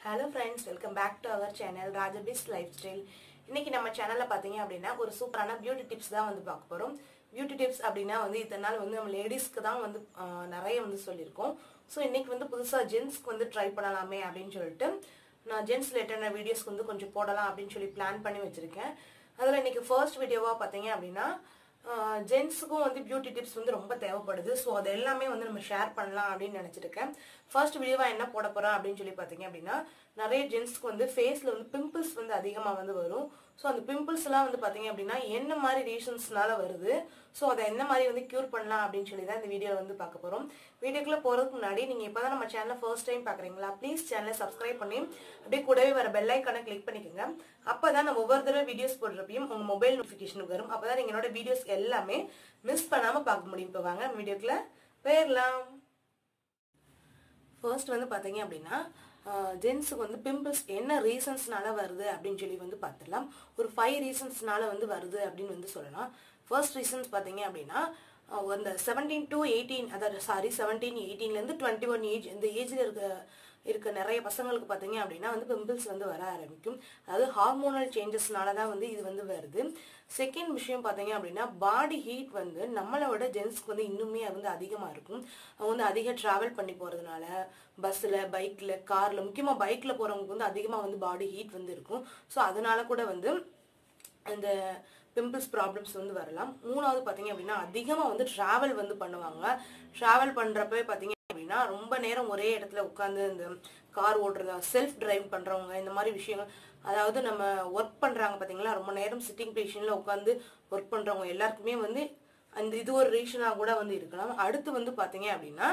hello friends welcome back to our channel ராஜபிஸ் lifestyle இன்னைக்கு நம்ம சேனலில் பார்த்தீங்க அப்படின்னா ஒரு சூப்பரான பியூட்டி டிப்ஸ் தான் வந்து பார்க்க போகிறோம் பியூட்டி டிப்ஸ் அப்படின்னா வந்து இத்தனை நாள் வந்து நம்ம லேடிஸ்க்கு தான் வந்து ஆஹ், நிறைய வந்து சொல்லியிருக்கோம் ஸோ இன்னைக்கு வந்து புதுசாக ஜென்ஸ்க்கு வந்து ட்ரை பண்ணலாமே அப்படின்னு சொல்லிட்டு நான் ஜென்ஸ் ரிலேட்டடான வீடியோஸ்க்கு வந்து கொஞ்சம் போடலாம் அப்படின்னு சொல்லி பிளான் பண்ணி வச்சுருக்கேன் அதில் இன்னைக்கு ஃபர்ஸ்ட் வீடியோவாக பார்த்தீங்க அப்படின்னா ஜென்ஸுக்கும் வந்து பியூட்டி டிப்ஸ் வந்து ரொம்ப தேவைப்படுது ஸோ அது எல்லாமே வந்து நம்ம ஷேர் பண்ணலாம் அப்படின்னு நினச்சிருக்கேன் ஃபர்ஸ்ட் வீடியோவாக என்ன போட போகிறோம் அப்படின்னு சொல்லி பார்த்தீங்க அப்படின்னா நிறைய ஜென்ஸ்க்கு வந்து ஃபேஸில் வந்து பிம்பிள்ஸ் வந்து அதிகமாக வந்து வரும் ஸோ அந்த பிம்பிள்ஸ்லாம் வந்து பார்த்தீங்க அப்படின்னா என்ன மாதிரி ரீசன்ஸ்னால வருது ஸோ அதை என்ன மாதிரி வந்து க்யூர் பண்ணலாம் அப்படின்னு சொல்லி தான் இந்த வீடியோவில் வந்து பார்க்க போகிறோம் வீடியோக்குள்ளே போகிறதுக்கு முன்னாடி நீங்கள் இப்போ தான் நம்ம சேனலை ஃபர்ஸ்ட் டைம் பார்க்குறீங்களா ப்ளீஸ் சேனலை சப்ஸ்கிரைப் பண்ணி அப்படியே கூடவே வர பெல் ஐக்கானை கிளிக் பண்ணிக்கோங்க அப்போ தான் நம்ம ஒவ்வொரு தடவை வீடியோஸ் போடுறப்பையும் உங்கள் மொபைல் நோட்டிஃபிகேஷன் வரும் அப்போ தான் என்னோட வீடியோஸ் எல்லாமே மிஸ் பண்ணாமல் பார்க்க முடியும் இப்போ வாங்க வீடியோக்குள்ளே போயிடலாம் ஃபர்ஸ்ட் வந்து பார்த்தீங்க அப்படின்னா ஜென்ஸுக்கு வந்து பிம்பிள்ஸ் என்ன ரீசன்ஸ்னால வருது அப்படின்னு சொல்லி வந்து பார்த்துடலாம் ஒரு ஃபைவ் ரீசன்ஸ்னால வந்து வருது அப்படின்னு வந்து சொல்லலாம் ஃபர்ஸ்ட் ரீசன்ஸ் பார்த்தீங்க அப்படின்னா அஹ், அந்த செவன்டீன் டு எயிட்டீன் அதாவது சாரி செவன்டீன் எயிட்டீன்லேருந்து டுவெண்ட்டி ஒன் ஏஜ் இந்த ஏஜில் இருக்க இருக்க நிறைய பசங்களுக்கு பார்த்தீங்க அப்படின்னா வந்து பிம்பிள்ஸ் வந்து வர ஆரம்பிக்கும் அதாவது ஹார்மோனல் சேஞ்சஸ்னால தான் வந்து இது வந்து வருது செகண்ட் விஷயம் பார்த்தீங்க அப்படின்னா பாடி ஹீட் வந்து நம்மளை விட ஜென்ஸ்க்கு வந்து இன்னுமே வந்து அதிகமாக இருக்கும் அவங்க வந்து அதிக ட்ராவல் பண்ணி போகிறதுனால பஸ்ஸில் பைக்கில் காரில் முக்கியமாக பைக்கில் போகிறவங்களுக்கு வந்து அதிகமாக வந்து பாடி ஹீட் வந்து இருக்கும் ஸோ அதனால கூட வந்து இந்த பிம்பிள்ஸ் ப்ராப்ளம்ஸ் வந்து வரலாம் மூணாவது பார்த்தீங்க அப்படின்னா அதிகமாக வந்து ட்ராவல் வந்து பண்ணுவாங்க ட்ராவல் பண்ணுறப்பவே பார்த்தீங்க அப்படின்னா ரொம்ப நேரம் ஒரே இடத்துல உட்காந்து இந்த கார் ஓட்டுறது செல்ஃப் டிரைவ் பண்ணுறவங்க இந்த மாதிரி விஷயங்கள் அதாவது நம்ம ஒர்க் பண்ணுறாங்க பார்த்தீங்களா ரொம்ப நேரம் சிட்டிங் பொசிஷனில் உட்காந்து ஒர்க் பண்ணுறவங்க எல்லாருக்குமே வந்து அந்த இது ஒரு ரீசனாக கூட வந்து இருக்கலாம் அடுத்து வந்து பார்த்தீங்க அப்படின்னா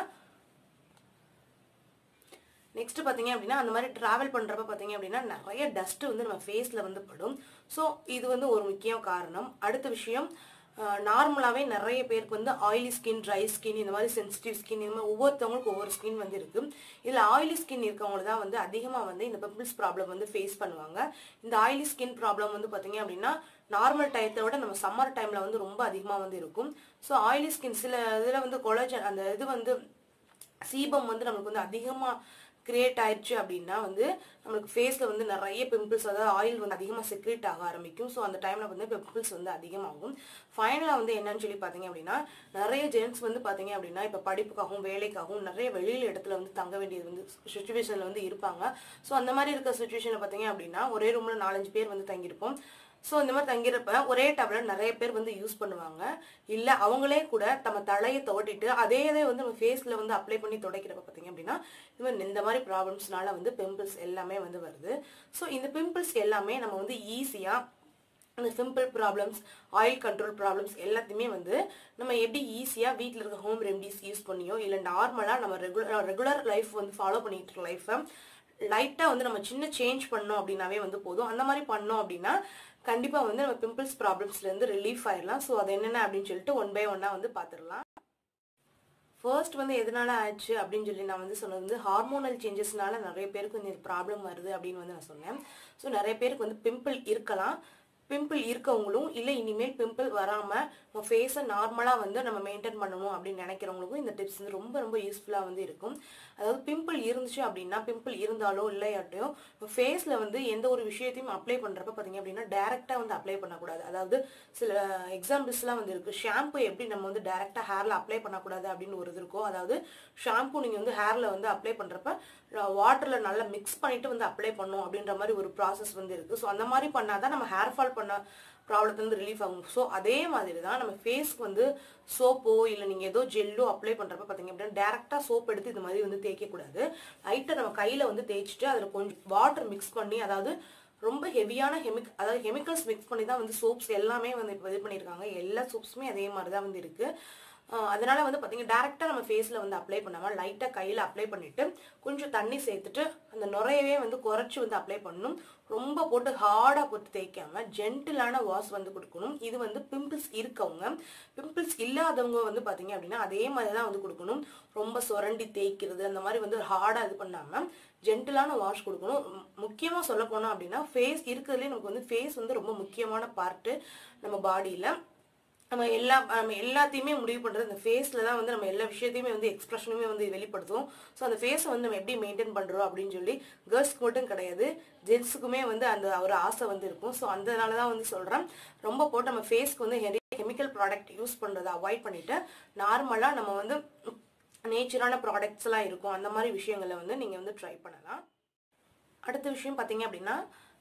நெக்ஸ்ட் பார்த்தீங்க அப்படின்னா அந்த மாதிரி ட்ராவல் பண்ணுறப்ப பார்த்தீங்க அப்படின்னா நிறைய டஸ்ட் வந்து நம்ம ஃபேஸில் வந்து படும் ஸோ இது வந்து ஒரு முக்கிய காரணம் அடுத்த விஷயம் நார்மலாகவே நிறைய பேருக்கு வந்து ஆயிலி ஸ்கின் ட்ரை ஸ்கின் இந்த மாதிரி சென்சிட்டிவ் ஸ்கின் இந்த மாதிரி ஒவ்வொருத்தவங்களுக்கும் ஒவ்வொரு ஸ்கின் வந்து இருக்கு இதில் ஆயிலி ஸ்கின் இருக்கவங்க தான் வந்து அதிகமாக வந்து இந்த பிம்பிள்ஸ் ப்ராப்ளம் வந்து ஃபேஸ் பண்ணுவாங்க இந்த ஆயிலி ஸ்கின் ப்ராப்ளம் வந்து பார்த்தீங்க அப்படின்னா நார்மல் டயத்தை விட நம்ம சம்மர் டைமில் வந்து ரொம்ப அதிகமாக வந்து இருக்கும் ஸோ ஆயிலி ஸ்கின் சில இதில் வந்து கொலஜன் அந்த இது வந்து சீபம் வந்து நம்மளுக்கு வந்து அதிகமாக கிரியேட் ஆயிடுச்சு அப்படின்னா வந்து நம்மளுக்கு ஃபேஸில் வந்து நிறைய பிம்பிள்ஸ் அதாவது ஆயில் வந்து அதிகமாக செக்ரேட் ஆக ஆரம்பிக்கும் ஸோ அந்த டைமில் வந்து பிம்பிள்ஸ் வந்து அதிகமாகும் ஃபைனலாக வந்து என்னன்னு சொல்லி பார்த்தீங்க அப்படின்னா நிறைய ஜென்ட்ஸ் வந்து பார்த்தீங்க அப்படின்னா இப்போ படிப்புக்காகவும் வேலைக்காகவும் நிறைய வெளியில் இடத்துல வந்து தங்க வேண்டியது வந்து சுச்சுவேஷனில் வந்து இருப்பாங்க ஸோ அந்த மாதிரி இருக்க சுச்சுவேஷனில் பார்த்தீங்க அப்படின்னா ஒரே ரூமில் நாலஞ்சு பேர் வந்து தங்கியிருப்போம் ஸோ இந்த மாதிரி தங்கிறப்ப ஒரே டேப்லெட் நிறைய பேர் வந்து யூஸ் பண்ணுவாங்க இல்லை அவங்களே கூட நம்ம தலையை துவட்டிட்டு அதே இதே வந்து நம்ம ஃபேஸில் வந்து அப்ளை பண்ணி துடைக்கிறப்ப பார்த்தீங்க அப்படின்னா இது மாதிரி இந்த மாதிரி ப்ராப்ளம்ஸ்னால வந்து பிம்பிள்ஸ் எல்லாமே வந்து வருது ஸோ இந்த பிம்பிள்ஸ் எல்லாமே நம்ம வந்து ஈஸியாக இந்த simple problems oil control problems எல்லாத்தையுமே வந்து நம்ம எப்படி ஈஸியாக வீட்டில் இருக்க ஹோம் ரெமடிஸ் யூஸ் பண்ணியோ இல்லை நார்மலாக நம்ம ரெகுலர் ரெகுலர் லைஃப் வந்து ஃபாலோ பண்ணிட்டு இருக்க லைஃப்பை லைட்டாக வந்து நம்ம சின்ன சேஞ்ச் பண்ணோம் அப்படின்னாவே வந்து போதும் அந்த மாதிரி பண்ணோம் அப்படின்னா கண்டிப்பாக வந்து நம்ம பிம்பிள்ஸ் ப்ராப்ளம்ஸ்லேருந்து ரிலீஃப் ஆயிடலாம் ஸோ அது என்னென்ன அப்படின்னு சொல்லிட்டு ஒன் பை ஒன்னாக வந்து பார்த்துடலாம் ஃபர்ஸ்ட் வந்து எதனால ஆச்சு அப்படின்னு சொல்லி நான் வந்து சொன்னது வந்து ஹார்மோனல் சேஞ்சஸ்னால நிறைய பேருக்கு வந்து ப்ராப்ளம் வருது அப்படின்னு வந்து நான் சொன்னேன் ஸோ நிறைய பேருக்கு வந்து பிம்பிள் இருக்கலாம் பிம்பிள் இருக்கவங்களும் இல்லை இனிமேல் பிம்பிள் வராமல் நம்ம ஃபேஸை நார்மலாக வந்து நம்ம மெயின்டைன் பண்ணணும் அப்படின்னு நினைக்கிறவங்களுக்கும் இந்த டிப்ஸ் வந்து ரொம்ப ரொம்ப யூஸ்ஃபுல்லாக வந்து இருக்கும் அதாவது பிம்பிள் இருந்துச்சு அப்படின்னா பிம்பிள் இருந்தாலோ இல்லையாட்டையும் ஃபேஸில் வந்து எந்த ஒரு விஷயத்தையும் அப்ளை பண்ணுறப்ப பார்த்தீங்க அப்படின்னா டேரெக்டாக வந்து அப்ளை பண்ணக்கூடாது அதாவது சில எக்ஸாம்பிள்ஸ்லாம் வந்து இருக்குது ஷாம்பு எப்படி நம்ம வந்து டேரெக்டாக ஹேரில் அப்ளை பண்ணக்கூடாது அப்படின்னு ஒரு இது இருக்கோ அதாவது ஷாம்பு நீங்கள் வந்து ஹேரில் வந்து அப்ளை பண்ணுறப்ப வாட்டரில் நல்லா மிக்ஸ் பண்ணிட்டு வந்து அப்ளை பண்ணும் அப்படின்ற மாதிரி ஒரு ப்ராசஸ் வந்து இருக்குது ஸோ அந்த மாதிரி பண்ணாதான் நம்ம ஹேர் ஃபால் பண்ண ப்ராப்ளத்துலேருந்து ரிலீஃப் ஆகும் ஸோ அதே மாதிரி தான் நம்ம ஃபேஸ்க்கு வந்து சோப்போ இல்லை நீங்கள் ஏதோ ஜெல்லோ அப்ளை பண்ணுறப்ப பார்த்தீங்க அப்படின்னா டேரெக்டாக சோப் எடுத்து இது மாதிரி வந்து தேய்க்கக்கூடாது லைட்டாக நம்ம கையில் வந்து தேய்ச்சிட்டு அதில் கொஞ்சம் வாட்டர் மிக்ஸ் பண்ணி அதாவது ரொம்ப ஹெவியான கெமிக் அதாவது கெமிக்கல்ஸ் மிக்ஸ் பண்ணி தான் வந்து சோப்ஸ் எல்லாமே வந்து இப்போ இது பண்ணியிருக்காங்க எல்லா சோப்ஸுமே அதே மாதிரி தான் வந்து இருக்குது ஆஹ் அதனால வந்து பார்த்தீங்கன்னா டேரெக்டாக நம்ம ஃபேஸில் வந்து அப்ளை பண்ணாமல் லைட்டாக கையில் அப்ளை பண்ணிட்டு கொஞ்சம் தண்ணி சேர்த்துட்டு அந்த நுரையவே வந்து குறைச்சி வந்து அப்ளை பண்ணணும் ரொம்ப போட்டு ஹார்டாக போட்டு தேய்க்காம ஜென்டிலான வாஷ் வந்து கொடுக்கணும் இது வந்து பிம்பிள்ஸ் இருக்கவங்க பிம்பிள்ஸ் இல்லாதவங்க வந்து பார்த்தீங்க அப்படின்னா அதே மாதிரி தான் வந்து கொடுக்கணும் ரொம்ப சுரண்டி தேய்க்கிறது அந்த மாதிரி வந்து ஹார்டாக இது பண்ணாமல் ஜென்டிலான வாஷ் கொடுக்கணும் முக்கியமாக சொல்ல போனோம் அப்படின்னா ஃபேஸ் இருக்கிறதுலே நமக்கு வந்து ஃபேஸ் வந்து ரொம்ப முக்கியமான பார்ட்டு நம்ம பாடியில் நம்ம எல்லா நம்ம எல்லாத்தையுமே முடிவு பண்ணுறது இந்த ஃபேஸில் தான் வந்து நம்ம எல்லா விஷயத்தையுமே வந்து எக்ஸ்பிரஷனுமே வந்து வெளிப்படுத்துவோம் ஸோ அந்த ஃபேஸை வந்து நம்ம எப்படி மெயின்டைன் பண்ணுறோம் அப்படின்னு சொல்லி கேர்ள்ஸ்க்கு மட்டும் கிடையாது ஜென்ஸுக்குமே வந்து அந்த ஒரு ஆசை வந்து இருக்கும் ஸோ அதனால தான் வந்து சொல்கிறேன் ரொம்ப போட்டு நம்ம ஃபேஸ்க்கு வந்து நிறைய கெமிக்கல் ப்ராடக்ட் யூஸ் பண்ணுறதை அவாய்ட் பண்ணிவிட்டு நார்மலாக நம்ம வந்து நேச்சரான ப்ராடக்ட்ஸ்லாம் இருக்கும் அந்த மாதிரி விஷயங்களை வந்து நீங்கள் வந்து ட்ரை பண்ணலாம் அடுத்த விஷயம் பார்த்தீங்க அப்படின்னா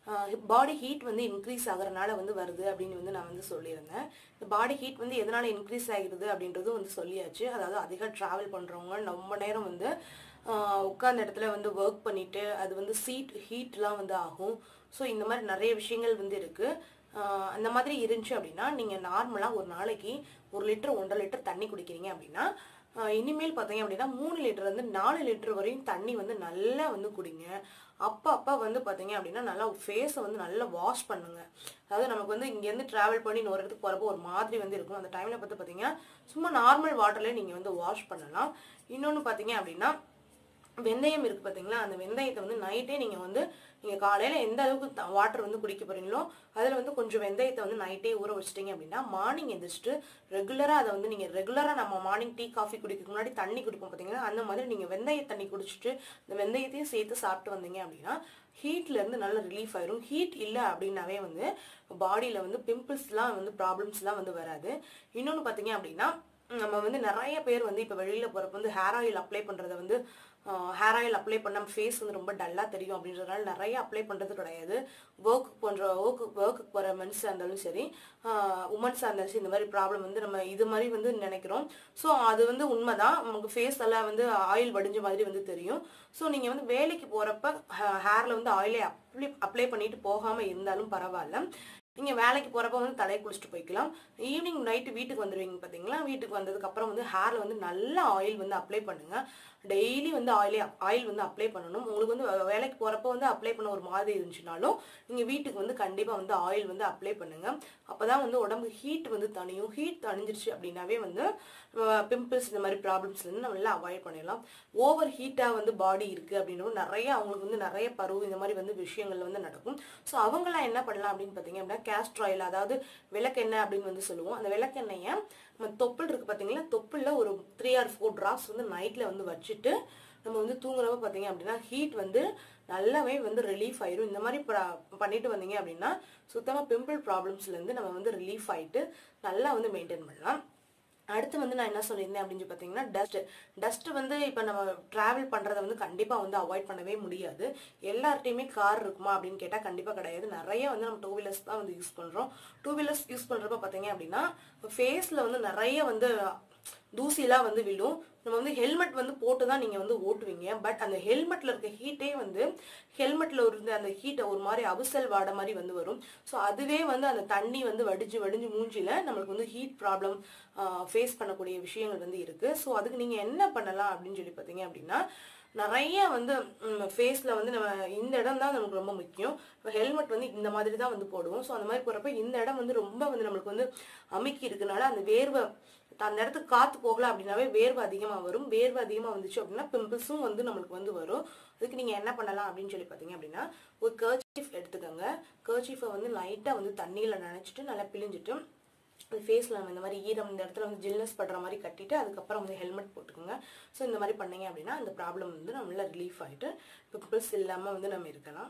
பாடி ஹீட் வந்து இன்க்ரீஸ் ஆகுறனால வந்து வருது அப்படின்னு வந்து நான் வந்து சொல்லியிருந்தேன் இந்த பாடி ஹீட் வந்து எதனால இன்க்ரீஸ் ஆகிடுது அப்படின்றதும் வந்து சொல்லியாச்சு அதாவது அதிக ட்ராவல் பண்ணுறவங்க ரொம்ப நேரம் வந்து உட்கார்ந்த இடத்துல வந்து ஒர்க் பண்ணிட்டு அது வந்து சீட் ஹீட்லாம் வந்து ஆகும் ஸோ இந்த மாதிரி நிறைய விஷயங்கள் வந்து இருக்குது அந்த மாதிரி இருந்துச்சு அப்படின்னா நீங்கள் நார்மலாக ஒரு நாளைக்கு ஒரு லிட்டர் ஒன்றரை லிட்டர் தண்ணி குடிக்கிறீங்க அப்படின்னா இனிமேல் பார்த்தீங்க அப்படின்னா மூணு லிட்டர் வந்து நாலு லிட்டர் வரையும் தண்ணி வந்து நல்லா வந்து குடிங்க அப்போ அப்போ வந்து பார்த்தீங்க அப்படின்னா நல்லா ஃபேஸை வந்து நல்லா வாஷ் பண்ணுங்க அதாவது நமக்கு வந்து இங்கேருந்து ட்ராவல் பண்ணி இன்னொரு இடத்துக்கு போகிறப்போ ஒரு மாதிரி வந்து இருக்கும் அந்த டைமில் பார்த்து பார்த்தீங்கன்னா சும்மா நார்மல் வாட்டர்லேயே நீங்கள் வந்து வாஷ் பண்ணலாம் இன்னொன்று பார்த்தீங்க அப்படின்னா வெந்தயம் இருக்குது பார்த்தீங்களா அந்த வெந்தயத்தை வந்து நைட்டே நீங்கள் வந்து நீங்கள் காலையில் எந்த அளவுக்கு வாட்டர் வந்து குடிக்க போகிறீங்களோ அதில் வந்து கொஞ்சம் வெந்தயத்தை வந்து நைட்டே ஊற வச்சிட்டிங்க அப்படின்னா மார்னிங் எந்திரிச்சிட்டு ரெகுலராக அதை வந்து நீங்கள் ரெகுலராக நம்ம மார்னிங் டீ காஃபி குடிக்கிறதுக்கு முன்னாடி தண்ணி குடிப்போம் பார்த்தீங்கன்னா அந்த மாதிரி நீங்கள் வெந்தய தண்ணி குடிச்சிட்டு இந்த வெந்தயத்தையும் சேர்த்து சாப்பிட்டு வந்தீங்க அப்படின்னா ஹீட்ல இருந்து நல்ல ரிலீஃப் ஆயிரும் ஹீட் இல்லை அப்படின்னாவே வந்து பாடியில் வந்து பிம்பிள்ஸ்லாம் வந்து ப்ராப்ளம்ஸ்லாம் வந்து வராது இன்னொன்று பார்த்தீங்க அப்படின்னா நம்ம வந்து நிறைய பேர் வந்து இப்போ வெளியில் போகிறப்ப வந்து ஹேர் ஆயில் அப்ளை பண்ணுறத வந்து ஹேர் ஆயில் அப்ளை பண்ண ஃபேஸ் வந்து ரொம்ப டல்லாக தெரியும் அப்படின்றதுனால நிறைய அப்ளை பண்ணுறது கிடையாது ஒர்க் போன்ற ஒர்க்கு ஒர்க்குக்கு போகிற மென்ஸாக இருந்தாலும் சரி உமன்ஸாக இருந்தாலும் சரி இந்த மாதிரி ப்ராப்ளம் வந்து நம்ம இது மாதிரி வந்து நினைக்கிறோம் ஸோ அது வந்து உண்மைதான் நமக்கு ஃபேஸ் எல்லாம் வந்து ஆயில் வடிஞ்ச மாதிரி வந்து தெரியும் ஸோ நீங்கள் வந்து வேலைக்கு போகிறப்ப ஹேரில் வந்து ஆயிலே அப்ளை அப்ளை பண்ணிட்டு போகாமல் இருந்தாலும் பரவாயில்ல நீங்கள் வேலைக்கு போகிறப்ப வந்து தலையை குளிச்சுட்டு போய்க்கலாம் ஈவினிங் நைட்டு வீட்டுக்கு வந்துடுவீங்க பார்த்தீங்களா வீட்டுக்கு வந்ததுக்கப்புறம் வந்து ஹேரில் வந்து நல்ல ஆயில் வந்து அப்ளை பண்ணுங்கள் டெய்லி வந்து ஆயிலே ஆயில் வந்து அப்ளை பண்ணணும் உங்களுக்கு வந்து வேலைக்கு போகிறப்ப வந்து அப்ளை பண்ண ஒரு மாதிரி இருந்துச்சுனாலும் நீங்கள் வீட்டுக்கு வந்து கண்டிப்பாக வந்து ஆயில் வந்து அப்ளை பண்ணுங்கள் அப்போ தான் வந்து உடம்பு ஹீட் வந்து தணியும் ஹீட் தணிஞ்சிருச்சு அப்படின்னாவே வந்து பிம்பிள்ஸ் இந்த மாதிரி ப்ராப்ளம்ஸ் வந்து நம்ம எல்லாம் அவாய்ட் பண்ணிடலாம் ஓவர் ஹீட்டாக வந்து பாடி இருக்குது அப்படின்றது நிறைய அவங்களுக்கு வந்து நிறைய பருவம் இந்த மாதிரி வந்து விஷயங்கள் வந்து நடக்கும் ஸோ அவங்களாம் என்ன பண்ணலாம் அப்படின்னு பார்த்தீங்க அப்படின்னா கேஸ்ட்ர் ஆயில் அதாவது விளக்கெண்ணெய் அப்படின்னு வந்து சொல்லுவோம் அந்த விளக்கெண்ணெயை நம்ம தொப்புள் இருக்குது பார்த்தீங்களா தொப்புளில் ஒரு த்ரீ ஆர் ஃபோர் ட்ராப்ஸ் வந்து நைட்டில் வந்து வச்சுட்டு நம்ம வந்து தூங்குறப்ப பார்த்தீங்க அப்படின்னா ஹீட் வந்து நல்லாவே வந்து ரிலீஃப் ஆயிரும் இந்த மாதிரி பண்ணிட்டு வந்தீங்க அப்படின்னா சுத்தமாக பிம்பிள் ப்ராப்ளம்ஸ்லேருந்து நம்ம வந்து ரிலீஃப் ஆகிட்டு நல்லா வந்து மெயின்டைன் பண்ணலாம் அடுத்து வந்து நான் என்ன சொல்லியிருந்தேன் அப்படின்னு சொல்லி பார்த்தீங்கன்னா டஸ்ட் டஸ்ட் வந்து இப்போ நம்ம ட்ராவல் பண்ணுறத வந்து கண்டிப்பாக வந்து அவாய்ட் பண்ணவே முடியாது எல்லார்ட்டையுமே கார் இருக்குமா அப்படின்னு கேட்டால் கண்டிப்பாக கிடையாது நிறைய வந்து நம்ம டூ வீலர்ஸ் தான் வந்து யூஸ் பண்ணுறோம் டூ வீலர்ஸ் யூஸ் பண்ணுறப்ப பார்த்தீங்க அப்படின்னா ஃபேஸில் வந்து நிறைய வந்து தூசிலாம் வந்து விழும் நம்ம வந்து ஹெல்மெட் வந்து போட்டு தான் நீங்கள் வந்து ஓட்டுவீங்க பட் அந்த ஹெல்மெட்டில் இருக்க ஹீட்டே வந்து ஹெல்மெட்டில் இருந்த அந்த ஹீட்டை ஒரு மாதிரி அவிசல் வாட மாதிரி வந்து வரும் ஸோ அதுவே வந்து அந்த தண்ணி வந்து வடிஞ்சு வடிஞ்சு மூஞ்சியில் நம்மளுக்கு வந்து ஹீட் ப்ராப்ளம் ஃபேஸ் பண்ணக்கூடிய விஷயங்கள் வந்து இருக்குது ஸோ அதுக்கு நீங்கள் என்ன பண்ணலாம் அப்படின்னு சொல்லி பார்த்தீங்க அப்படின்னா நிறைய வந்து ஃபேஸில் வந்து நம்ம இந்த இடம் தான் நமக்கு ரொம்ப முக்கியம் இப்போ ஹெல்மெட் வந்து இந்த மாதிரி தான் வந்து போடுவோம் ஸோ அந்த மாதிரி போகிறப்ப இந்த இடம் வந்து ரொம்ப வந்து நம்மளுக்கு வந்து அமுக்கி இருக்கனால அந்த வேர்வை அந்த இடத்துக்கு காற்று போகல அப்படின்னாவே வேர்வை அதிகமாக வரும் வேர்வை அதிகமாக வந்துச்சு அப்படின்னா பிம்பிள்ஸும் வந்து நம்மளுக்கு வந்து வரும் அதுக்கு நீங்கள் என்ன பண்ணலாம் அப்படின்னு சொல்லி பார்த்தீங்க அப்படின்னா ஒரு கர்ச்சீஃப் எடுத்துக்கோங்க கர்ச்சீஃபை வந்து லைட்டாக வந்து தண்ணியில் நினச்சிட்டு நல்லா பிழிஞ்சிட்டு அந்த ஃபேஸில் நம்ம இந்த மாதிரி ஈரம் இந்த இடத்துல வந்து ஜில்னஸ் படுற மாதிரி கட்டிட்டு அதுக்கப்புறம் வந்து ஹெல்மெட் போட்டுக்கோங்க ஸோ இந்த மாதிரி பண்ணீங்க அப்படின்னா அந்த ப்ராப்ளம் வந்து நம்மள ரிலீஃப் ஆகிட்டு பிம்பிள்ஸ் இல்லாமல் வந்து நம்ம இருக்கலாம்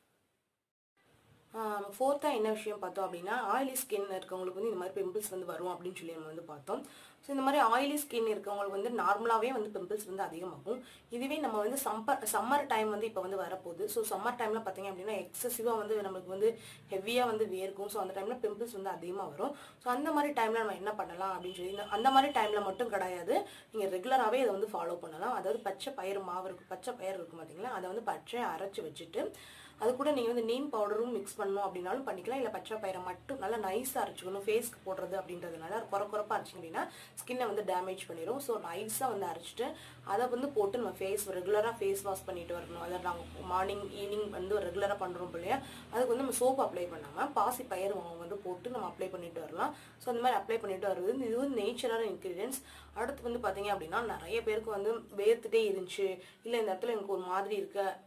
ஃபோர்த்தாக என்ன விஷயம் பார்த்தோம் அப்படின்னா ஆயிலி ஸ்கின் இருக்கவங்களுக்கு வந்து இந்த மாதிரி பிம்பிள்ஸ் வந்து வரும் அப்படின்னு சொல்லி நம்ம வந்து பார்த்தோம் ஸோ இந்த மாதிரி ஆயிலி ஸ்கின் இருக்கவங்களுக்கு வந்து நார்மலாகவே வந்து பிம்பிள்ஸ் வந்து அதிகமாகும் இதுவே நம்ம வந்து சம்மர் சம்மர் டைம் வந்து இப்போ வந்து வரப்போகுது ஸோ சம்மர் டைமில் பார்த்தீங்க அப்படின்னா எக்ஸசிவாக வந்து நம்மளுக்கு வந்து ஹெவியாக வந்து வேர்க்கும் ஸோ அந்த டைமில் பிம்பிள்ஸ் வந்து அதிகமாக வரும் ஸோ அந்த மாதிரி டைமில் நம்ம என்ன பண்ணலாம் அப்படின்னு சொல்லி அந்த மாதிரி டைமில் மட்டும் கிடையாது நீங்கள் ரெகுலராகவே இதை வந்து ஃபாலோ பண்ணலாம் அதாவது பச்சை பயிர் மாவு இருக்கும் பச்சை பயிர் இருக்கும் பார்த்தீங்களா அதை வந்து பச்சை அரைச்சி வச்சுட்டு அது கூட நீங்கள் வந்து நீம் பவுடரும் மிக்ஸ் பண்ணணும் அப்படின்னாலும் பண்ணிக்கலாம் இல்லை பச்சை பயிரை மட்டும் நல்லா நைஸாக அரைச்சிக்கணும் ஃபேஸ்க்கு போடுறது அப்படின்றதுனால குறை குறைப்பாக அரைச்சிங்க அப்படின்னா ஸ்கின்னை வந்து டேமேஜ் பண்ணிடும் ஸோ நைஸாக வந்து அரைச்சிட்டு அதை வந்து போட்டு நம்ம ஃபேஸ் ரெகுலராக ஃபேஸ் வாஷ் பண்ணிட்டு வரணும் அதை நாங்கள் மார்னிங் ஈவினிங் வந்து ரெகுலராக பண்ணுறோம் இல்லையா அதுக்கு வந்து நம்ம சோப் அப்ளை பண்ணாமல் பாசி பயிர் வந்து போட்டு நம்ம அப்ளை பண்ணிட்டு வரலாம் ஸோ அந்த மாதிரி அப்ளை பண்ணிட்டு வருது இது வந்து நேச்சரான இன்க்ரீடியன்ஸ் அடுத்து வந்து பார்த்தீங்க அப்படின்னா நிறைய பேருக்கு வந்து வேர்த்துட்டே இருந்துச்சு இல்லை இந்த இடத்துல எனக்கு ஒரு மாதிரி இருக்க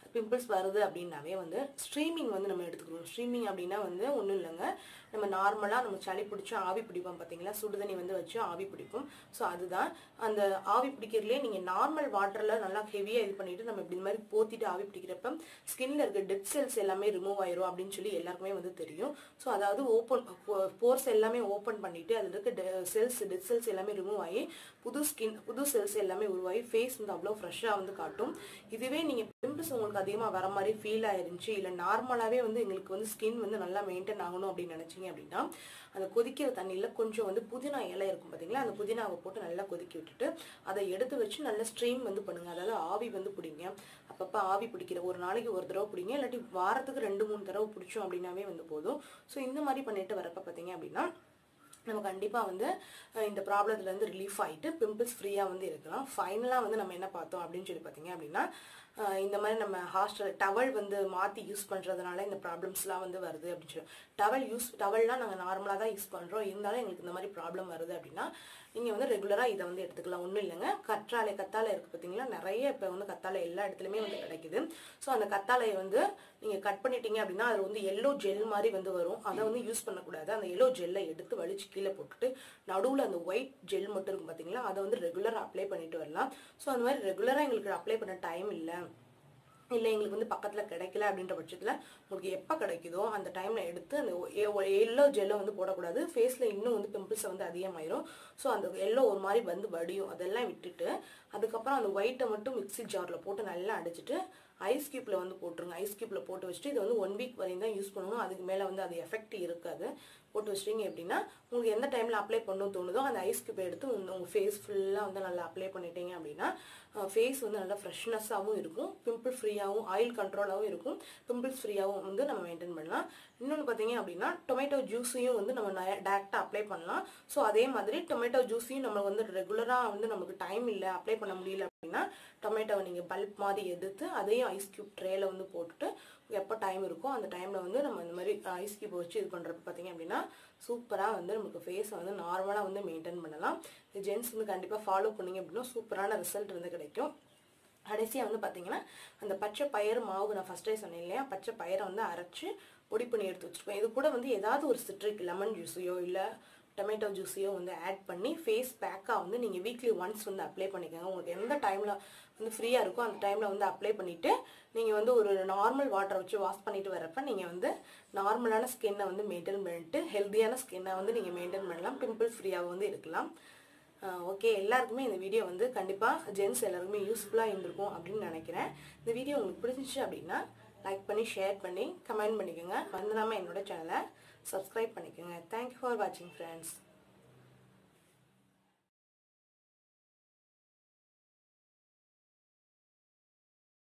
பிம்பிள்ஸ் வருது அப்படின்னாவே வந்து ஸ்ட்ரீமிங் வந்து நம்ம எடுத்துக்கணும் ஸ்ட்ரீமிங் அப்படின்னா வந்து ஒன்றும் இல்லைங்க நம்ம நார்மலாக நம்ம சளி பிடிச்சி ஆவி பிடிப்போம் பார்த்தீங்களா சுடுதண்ணி வந்து வச்சு ஆவி பிடிப்போம் ஸோ அதுதான் அந்த ஆவி பிடிக்கிறதுலே நீங்கள் நார்மல் வாட்டரில் நல்லா ஹெவியாக இது பண்ணிட்டு நம்ம இப்படி இந்த மாதிரி போத்திட்டு ஆவி பிடிக்கிறப்ப ஸ்கின்ல இருக்க டெட் செல்ஸ் எல்லாமே ரிமூவ் ஆயிரும் அப்படின்னு சொல்லி எல்லாருக்குமே வந்து தெரியும் ஸோ அதாவது ஓப்பன் போர்ஸ் எல்லாமே ஓப்பன் பண்ணிட்டு அதில் இருக்க செல்ஸ் டெட் செல்ஸ் எல்லாமே ரிமூவ் ஆகி புது ஸ்கின் புது செல்ஸ் எல்லாமே உருவாகி ஃபேஸ் வந்து அவ்வளோ ஃப்ரெஷ்ஷாக வந்து காட்டும் இதுவே நீங்கள் பிம்பிள்ஸ் உங்களுக்கு அதிகமாக வர மாதிரி ஃபீல் ஆயிருந்துச்சு இல்லை நார்மலாகவே வந்து எங்களுக்கு வந்து ஸ்கின் வந்து நல்லா மெயின்டைன் ஆகணும் அப்படின்னு நினச்சிங்க அப்படின்னா அந்த கொதிக்கிற தண்ணியில் கொஞ்சம் வந்து புதினா இலை இருக்கும் பார்த்தீங்களா அந்த புதினாவை போட்டு நல்லா கொதிக்க விட்டுட்டு அதை எடுத்து வச்சு நல்லா ஸ்ட்ரீம் வந்து பண்ணுங்க அதாவது ஆவி வந்து பிடிங்க அப்பப்போ ஆவி பிடிக்கிற ஒரு நாளைக்கு ஒரு தடவை பிடிங்க இல்லாட்டி வாரத்துக்கு ரெண்டு மூணு தடவை பிடிச்சோம் அப்படின்னாவே வந்து போதும் ஸோ இந்த மாதிரி பண்ணிட்டு வரப்ப பார்த்தீங்க அப்படின்னா நம்ம கண்டிப்பாக வந்து அஹ், இந்த ப்ராப்ளத்துலேருந்து ரிலீஃப் ஆகிட்டு பிம்பிள்ஸ் ஃப்ரீயாக வந்து இருக்கலாம் ஃபைனலாக வந்து நம்ம என்ன பார்த்தோம் அப்படின்னு சொல்லி பார்த்தீங்க அப்படின்னா அஹ், இந்த மாதிரி நம்ம ஹாஸ்டல் டவல் வந்து மாற்றி யூஸ் பண்ணுறதுனால இந்த ப்ராப்ளம்ஸ்லாம் வந்து வருது அப்படின்னு சொல்லி டவல் யூஸ் டவல்லாம் நாங்கள் நார்மலாக தான் யூஸ் பண்ணுறோம் இருந்தாலும் எங்களுக்கு இந்த மாதிரி ப்ராப்ளம் வருது அப்படின்னா நீங்கள் வந்து ரெகுலராக இதை வந்து எடுத்துக்கலாம் ஒன்றும் இல்லைங்க கற்றாழை கத்தாழை இருக்குது பார்த்தீங்களா நிறைய இப்போ வந்து கத்தாழை எல்லா இடத்துலையுமே வந்து கிடைக்குது ஸோ அந்த கத்தாழையை வந்து நீங்கள் கட் பண்ணிட்டீங்க அப்படின்னா அது வந்து எல்லோ ஜெல் மாதிரி வந்து வரும் அதை வந்து யூஸ் பண்ணக்கூடாது அந்த எல்லோ ஜெல்லை எடுத்து வலிச்சு கீழே போட்டுட்டு நடுவில் அந்த ஒயிட் ஜெல் மட்டும் இருக்கும் பார்த்தீங்களா அதை வந்து ரெகுலராக அப்ளை பண்ணிட்டு வரலாம் ஸோ அந்த மாதிரி ரெகுலராக எங்களுக்கு அப்ளை பண்ண டைம் இல்லை இல்லை எங்களுக்கு வந்து பக்கத்தில் கிடைக்கல அப்படின்ற பட்சத்தில் உங்களுக்கு எப்போ கிடைக்குதோ அந்த டைமில் எடுத்து அந்த எல்லோ ஜெல்லை வந்து போடக்கூடாது ஃபேஸில் இன்னும் வந்து பிம்பிள்ஸ் வந்து அதிகமாயிரும் ஸோ அந்த எல்லோ ஒரு மாதிரி வந்து வடியும் அதெல்லாம் விட்டுட்டு அதுக்கப்புறம் அந்த ஒயிட்டை மட்டும் மிக்ஸி ஜாரில் போட்டு நல்லா அடிச்சிட்டு ஐஸ் கியூப்பில் வந்து போட்டுருங்க ஐஸ் கியூப்பில் போட்டு வச்சுட்டு இது வந்து ஒன் வீக் வரையும் தான் யூஸ் பண்ணணும் அதுக்கு மேலே வந்து அது எஃபெக்ட் இருக்காது போட்டு வச்சிட்டீங்க அப்படின்னா உங்களுக்கு எந்த டைமில் அப்ளை பண்ணணும் தோணுதோ அந்த ஐஸ் கியூப்பை எடுத்து உங்க- உங்க ஃபேஸ் ஃபுல்லாக வந்து நல்லா அப்ளை பண்ணிட்டீங்க அப்படின்னா ஃபேஸ் வந்து நல்லா ஃப்ரெஷ்னஸாகவும் இருக்கும் பிம்பிள் ஃப்ரீயாகவும் ஆயில் கண்ட்ரோலாகவும் இருக்கும் பிம்பிள்ஸ் ஃப்ரீயாகவும் வந்து நம்ம மெயின்டைன் பண்ணலாம் இன்னொன்று பார்த்தீங்க அப்படின்னா டொமேட்டோ ஜூஸையும் வந்து நம்ம டேரெக்டாக அப்ளை பண்ணலாம் ஸோ அதே மாதிரி டொமேட்டோ ஜூஸையும் நம்ம வந்து ரெகுலராக வந்து நமக்கு டைம் இல்லை அப்ளை பண்ண முடியல அப்படின்னா டொமேட்டோவை நீங்கள் பல்ப் மாதிரி எடுத்து அதையும் ஐஸ் கியூப் ட்ரேல வந்து போட்டுட்டு எப்போ டைம் இருக்கோ அந்த டைமில் வந்து நம்ம இந்த மாதிரி ஐஸ் கியூப் வச்சு இது பண்ணுறப்ப பார்த்தீங்க அப்படின்னா சூப்பராக வந்து நமக்கு ஃபேஸை வந்து நார்மலாக வந்து மெயின்டைன் பண்ணலாம் ஜென்ஸ் வந்து கண்டிப்பாக ஃபாலோ பண்ணீங்க அப்படின்னா சூப்பரான ரிசல்ட் வந்து கிடைக்கும் கடைசியாக வந்து பார்த்தீங்கன்னா அந்த பச்சை பயிறு மாவு நான் ஃபஸ்ட்டே சொன்னேன் இல்லையா பச்சை பயிரை வந்து அரைச்சி பொடி பண்ணி எடுத்து வச்சுருப்பேன் இது கூட வந்து ஏதாவது ஒரு சிட்ரிக் லெமன் ஜூஸையோ இல்லை டொமேட்டோ ஜூஸையோ வந்து ஆட் பண்ணி ஃபேஸ் பேக்காக வந்து நீங்கள் வீக்லி ஒன்ஸ் வந்து அப்ளை பண்ணிக்கோங்க உங்களுக்கு எந்த டைமில் வந்து ஃப்ரீயாக இருக்கோ அந்த டைமில் வந்து அப்ளை பண்ணிவிட்டு நீங்கள் வந்து ஒரு நார்மல் வாட்டரை வச்சு வாஷ் பண்ணிட்டு வரப்ப நீங்கள் வந்து நார்மலான ஸ்கின்னை வந்து மெயின்டைன் பண்ணிட்டு ஹெல்த்தியான ஸ்கின்னை வந்து நீங்கள் மெயின்டைன் பண்ணலாம் பிம்பிள் ஃப்ரீயாக வந்து இருக்கலாம் ஓகே எல்லாருக்குமே இந்த வீடியோ வந்து கண்டிப்பாக ஜென்ஸ் எல்லாருக்குமே யூஸ்ஃபுல்லாக இருந்திருக்கும் அப்படின்னு நினைக்கிறேன் இந்த வீடியோ உங்களுக்கு பிடிச்சிச்சு அப்படின்னா லைக் பண்ணி ஷேர் பண்ணி கமெண்ட் பண்ணிக்கோங்க வந்துடாமல் என்னோட சேனலை சப்ஸ்கிரைப் பண்ணிக்கோங்க தேங்க்யூ ஃபார் வாட்சிங் ஃப்ரெண்ட்ஸ்